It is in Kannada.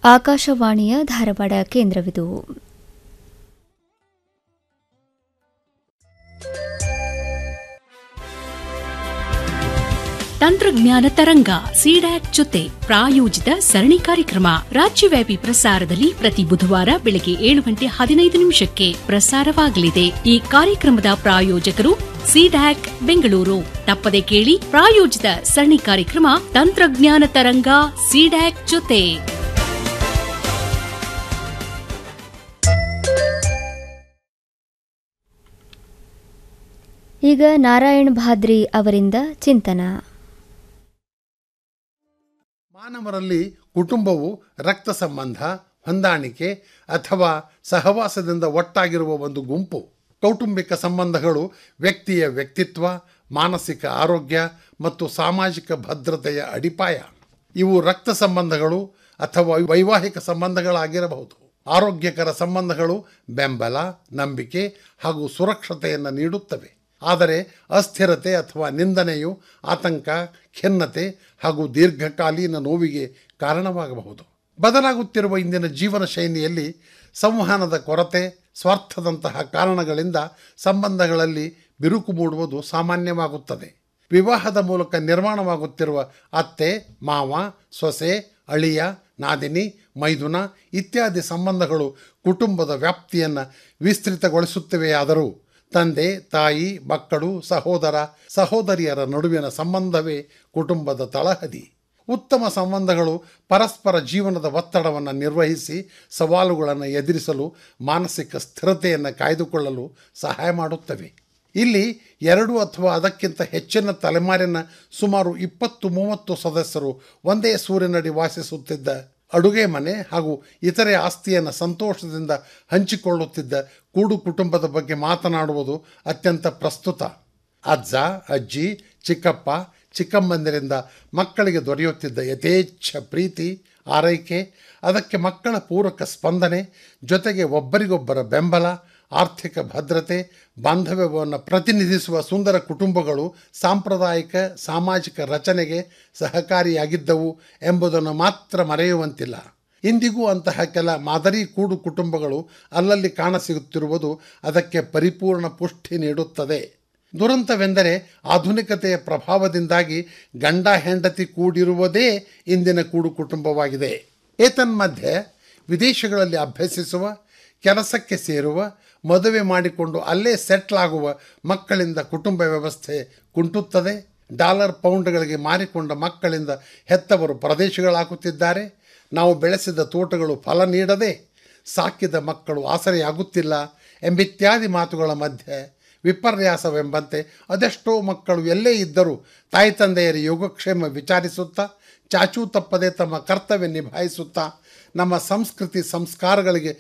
ಆಕಾಶವಾಣಿಯ ಧಾರವಾಡ ಕೇಂದ್ರವಿದು ತಂತ್ರಜ್ಞಾನ ತರಂಗ ಸಿಡ್ಯಾಕ್ ಜೊತೆ ಪ್ರಾಯೋಜಿತ ಸರಣಿ ಕಾರ್ಯಕ್ರಮ ರಾಜ್ಯವ್ಯಾಪಿ ಪ್ರಸಾರದಲ್ಲಿ ಪ್ರತಿ ಬುಧವಾರ ಬೆಳಗ್ಗೆ ಏಳು ಗಂಟೆ ಹದಿನೈದು ನಿಮಿಷಕ್ಕೆ ಪ್ರಸಾರವಾಗಲಿದೆ ಈ ಕಾರ್ಯಕ್ರಮದ ಪ್ರಾಯೋಜಕರು ಸಿಡ್ಯಾಕ್ ಬೆಂಗಳೂರು ತಪ್ಪದೆ ಕೇಳಿ ಪ್ರಾಯೋಜಿತ ಸರಣಿ ಕಾರ್ಯಕ್ರಮ ತಂತ್ರಜ್ಞಾನ ತರಂಗ ಸಿಡ್ಯಾಕ್ ಜೊತೆ ಈಗ ನಾರಾಯಣ್ ಭಾದ್ರಿ ಅವರಿಂದ ಚಿಂತನ ಮಾನವರಲ್ಲಿ ಕುಟುಂಬವು ರಕ್ತ ಸಂಬಂಧ ಹೊಂದಾಣಿಕೆ ಅಥವಾ ಸಹವಾಸದಿಂದ ಒಟ್ಟಾಗಿರುವ ಒಂದು ಗುಂಪು ಕೌಟುಂಬಿಕ ಸಂಬಂಧಗಳು ವ್ಯಕ್ತಿಯ ವ್ಯಕ್ತಿತ್ವ ಮಾನಸಿಕ ಆರೋಗ್ಯ ಮತ್ತು ಸಾಮಾಜಿಕ ಭದ್ರತೆಯ ಅಡಿಪಾಯ ಇವು ರಕ್ತ ಸಂಬಂಧಗಳು ಅಥವಾ ವೈವಾಹಿಕ ಸಂಬಂಧಗಳಾಗಿರಬಹುದು ಆರೋಗ್ಯಕರ ಸಂಬಂಧಗಳು ಬೆಂಬಲ ನಂಬಿಕೆ ಹಾಗೂ ಸುರಕ್ಷತೆಯನ್ನು ನೀಡುತ್ತವೆ ಆದರೆ ಅಸ್ಥಿರತೆ ಅಥವಾ ನಿಂದನೆಯು ಆತಂಕ ಖಿನ್ನತೆ ಹಾಗೂ ದೀರ್ಘಕಾಲೀನ ನೋವಿಗೆ ಕಾರಣವಾಗಬಹುದು ಬದಲಾಗುತ್ತಿರುವ ಇಂದಿನ ಜೀವನ ಶೈಲಿಯಲ್ಲಿ ಸಂವಹನದ ಕೊರತೆ ಸ್ವಾರ್ಥದಂತಹ ಕಾರಣಗಳಿಂದ ಸಂಬಂಧಗಳಲ್ಲಿ ಬಿರುಕು ಮೂಡುವುದು ಸಾಮಾನ್ಯವಾಗುತ್ತದೆ ವಿವಾಹದ ಮೂಲಕ ನಿರ್ಮಾಣವಾಗುತ್ತಿರುವ ಅತ್ತೆ ಮಾವ ಸೊಸೆ ಅಳಿಯ ನಾದಿನಿ ಮೈದುನ ಇತ್ಯಾದಿ ಸಂಬಂಧಗಳು ಕುಟುಂಬದ ವ್ಯಾಪ್ತಿಯನ್ನು ವಿಸ್ತೃತಗೊಳಿಸುತ್ತಿವೆಯಾದರೂ ತಂದೆ ತಾಯಿ ಮಕ್ಕಳು ಸಹೋದರ ಸಹೋದರಿಯರ ನಡುವಿನ ಸಂಬಂಧವೇ ಕುಟುಂಬದ ತಳಹದಿ ಉತ್ತಮ ಸಂಬಂಧಗಳು ಪರಸ್ಪರ ಜೀವನದ ಒತ್ತಡವನ್ನು ನಿರ್ವಹಿಸಿ ಸವಾಲುಗಳನ್ನು ಎದುರಿಸಲು ಮಾನಸಿಕ ಸ್ಥಿರತೆಯನ್ನು ಕಾಯ್ದುಕೊಳ್ಳಲು ಸಹಾಯ ಮಾಡುತ್ತವೆ ಇಲ್ಲಿ ಎರಡು ಅಥವಾ ಅದಕ್ಕಿಂತ ಹೆಚ್ಚಿನ ತಲೆಮಾರಿನ ಸುಮಾರು ಇಪ್ಪತ್ತು ಮೂವತ್ತು ಸದಸ್ಯರು ಒಂದೇ ಸೂರಿನಡಿ ವಾಸಿಸುತ್ತಿದ್ದ ಅಡುಗೆ ಮನೆ ಹಾಗೂ ಇತರೆ ಆಸ್ತಿಯನ್ನು ಸಂತೋಷದಿಂದ ಹಂಚಿಕೊಳ್ಳುತ್ತಿದ್ದ ಕೂಡು ಕುಟುಂಬದ ಬಗ್ಗೆ ಮಾತನಾಡುವುದು ಅತ್ಯಂತ ಪ್ರಸ್ತುತ ಅಜ್ಜ ಅಜ್ಜಿ ಚಿಕ್ಕಪ್ಪ ಚಿಕ್ಕಮ್ಮಂದಿರಿಂದ ಮಕ್ಕಳಿಗೆ ದೊರೆಯುತ್ತಿದ್ದ ಯಥೇಚ್ಛ ಪ್ರೀತಿ ಆರೈಕೆ ಅದಕ್ಕೆ ಮಕ್ಕಳ ಪೂರಕ ಸ್ಪಂದನೆ ಜೊತೆಗೆ ಒಬ್ಬರಿಗೊಬ್ಬರ ಬೆಂಬಲ ಆರ್ಥಿಕ ಭದ್ರತೆ ಬಾಂಧವ್ಯವನ್ನು ಪ್ರತಿನಿಧಿಸುವ ಸುಂದರ ಕುಟುಂಬಗಳು ಸಾಂಪ್ರದಾಯಿಕ ಸಾಮಾಜಿಕ ರಚನೆಗೆ ಸಹಕಾರಿಯಾಗಿದ್ದವು ಎಂಬುದನ್ನು ಮಾತ್ರ ಮರೆಯುವಂತಿಲ್ಲ ಇಂದಿಗೂ ಅಂತಹ ಕೆಲ ಮಾದರಿ ಕೂಡು ಕುಟುಂಬಗಳು ಅಲ್ಲಲ್ಲಿ ಕಾಣಸಿಗುತ್ತಿರುವುದು ಅದಕ್ಕೆ ಪರಿಪೂರ್ಣ ಪುಷ್ಟಿ ನೀಡುತ್ತದೆ ದುರಂತವೆಂದರೆ ಆಧುನಿಕತೆಯ ಪ್ರಭಾವದಿಂದಾಗಿ ಗಂಡ ಹೆಂಡತಿ ಕೂಡಿರುವುದೇ ಇಂದಿನ ಕೂಡು ಕುಟುಂಬವಾಗಿದೆ ಏತನ್ಮಧ್ಯೆ ವಿದೇಶಗಳಲ್ಲಿ ಅಭ್ಯಸಿಸುವ ಕೆಲಸಕ್ಕೆ ಸೇರುವ ಮದುವೆ ಮಾಡಿಕೊಂಡು ಅಲ್ಲೇ ಸೆಟ್ಲ್ ಆಗುವ ಮಕ್ಕಳಿಂದ ಕುಟುಂಬ ವ್ಯವಸ್ಥೆ ಕುಂಟುತ್ತದೆ ಡಾಲರ್ ಪೌಂಡ್ಗಳಿಗೆ ಮಾರಿಕೊಂಡ ಮಕ್ಕಳಿಂದ ಹೆತ್ತವರು ಪ್ರದೇಶಗಳಾಗುತ್ತಿದ್ದಾರೆ ನಾವು ಬೆಳೆಸಿದ ತೋಟಗಳು ಫಲ ನೀಡದೆ ಸಾಕಿದ ಮಕ್ಕಳು ಆಸರೆಯಾಗುತ್ತಿಲ್ಲ ಎಂಬಿತ್ಯಾದಿ ಮಾತುಗಳ ಮಧ್ಯೆ ವಿಪರ್ಯಾಸವೆಂಬಂತೆ ಅದೆಷ್ಟೋ ಮಕ್ಕಳು ಎಲ್ಲೇ ಇದ್ದರೂ ತಾಯಿ ತಂದೆಯರ ಯೋಗಕ್ಷೇಮ ವಿಚಾರಿಸುತ್ತಾ ಚಾಚೂ ತಪ್ಪದೆ ತಮ್ಮ ಕರ್ತವ್ಯ ನಿಭಾಯಿಸುತ್ತಾ ನಮ್ಮ ಸಂಸ್ಕೃತಿ ಸಂಸ್ಕಾರಗಳಿಗೆ